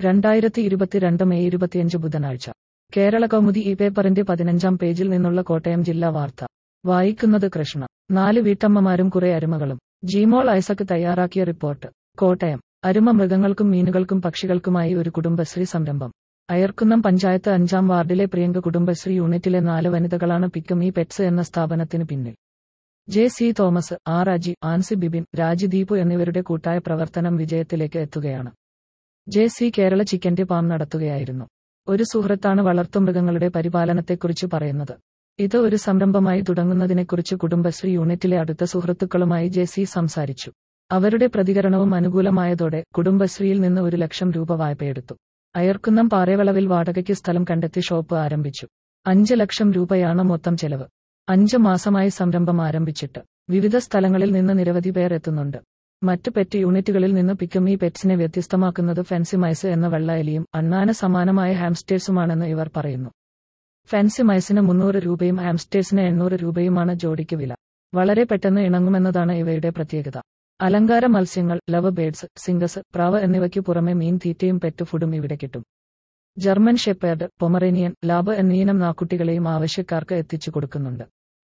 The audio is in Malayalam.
രണ്ടായിരത്തി ഇരുപത്തിരണ്ട് മെയ് ഇരുപത്തിയഞ്ച് ബുധനാഴ്ച കേരള കൗമുദി ഈ പേപ്പറിന്റെ പതിനഞ്ചാം പേജിൽ നിന്നുള്ള കോട്ടയം ജില്ലാ വാർത്ത വായിക്കുന്നത് കൃഷ്ണ നാല് വീട്ടമ്മമാരും കുറെ അരുമകളും ജിമോൾ ഐസക് തയ്യാറാക്കിയ റിപ്പോർട്ട് കോട്ടയം അരുമ മൃഗങ്ങൾക്കും മീനുകൾക്കും പക്ഷികൾക്കുമായി ഒരു കുടുംബശ്രീ സംരംഭം അയർക്കുന്നം പഞ്ചായത്ത് അഞ്ചാം വാർഡിലെ പ്രിയങ്ക കുടുംബശ്രീ യൂണിറ്റിലെ നാല് വനിതകളാണ് പിക്കും ഈ പെറ്റ്സ് എന്ന സ്ഥാപനത്തിന് പിന്നിൽ J C Thomas R Aji Ancy Bibin Raji Deepu എന്നിവരുടെ കൂട്ടായ പ്രവർത്തനം വിജയത്തിലേക്ക് എത്തുകയാണ് ജെ സി കേരള ചിക്കന്റെ പാം നടത്തുകയായിരുന്നു ഒരു സുഹൃത്താണ് വളർത്തുമൃഗങ്ങളുടെ പരിപാലനത്തെക്കുറിച്ച് പറയുന്നത് ഇത് ഒരു സംരംഭമായി തുടങ്ങുന്നതിനെക്കുറിച്ച് കുടുംബശ്രീ യൂണിറ്റിലെ അടുത്ത സുഹൃത്തുക്കളുമായി ജെ സി സംസാരിച്ചു അവരുടെ പ്രതികരണവും അനുകൂലമായതോടെ കുടുംബശ്രീയിൽ നിന്ന് ഒരു ലക്ഷം രൂപ വായ്പയെടുത്തു അയർക്കുന്നം പാറേവളവിൽ വാടകയ്ക്ക് സ്ഥലം കണ്ടെത്തി ഷോപ്പ് ആരംഭിച്ചു അഞ്ച് ലക്ഷം രൂപയാണ് മൊത്തം ചെലവ് അഞ്ച് മാസമായി സംരംഭം ആരംഭിച്ചിട്ട് വിവിധ സ്ഥലങ്ങളിൽ നിന്ന് നിരവധി പേർ എത്തുന്നുണ്ട് മറ്റ് പെറ്റ് യൂണിറ്റുകളിൽ നിന്ന് പിക്കും ഈ പെറ്റ്സിനെ വ്യത്യസ്തമാക്കുന്നത് ഫെൻസി മൈസ് എന്ന വെള്ള എലിയും അണ്ണാന് സമാനമായ ഹാംസ്റ്റേഴ്സുമാണെന്ന് ഇവർ പറയുന്നു ഫെൻസി മൈസിന് മുന്നൂറ് രൂപയും ഹാംസ്റ്റേഴ്സിന് എണ്ണൂറ് രൂപയുമാണ് ജോഡിക്ക് വില വളരെ പെട്ടെന്ന് ഇണങ്ങുമെന്നതാണ് ഇവയുടെ പ്രത്യേകത അലങ്കാര മത്സ്യങ്ങൾ ലവ് ബേഡ്സ് സിംഗസ് പ്രാവ് എന്നിവയ്ക്ക് പുറമെ മീൻ തീറ്റയും പെറ്റ് ഫുഡും ഇവിടെ കിട്ടും ജർമ്മൻ ഷെപ്പേർഡ് പൊമറേനിയൻ ലാബ് എന്നീനം നാക്കുട്ടികളെയും ആവശ്യക്കാർക്ക് എത്തിച്ചു കൊടുക്കുന്നുണ്ട്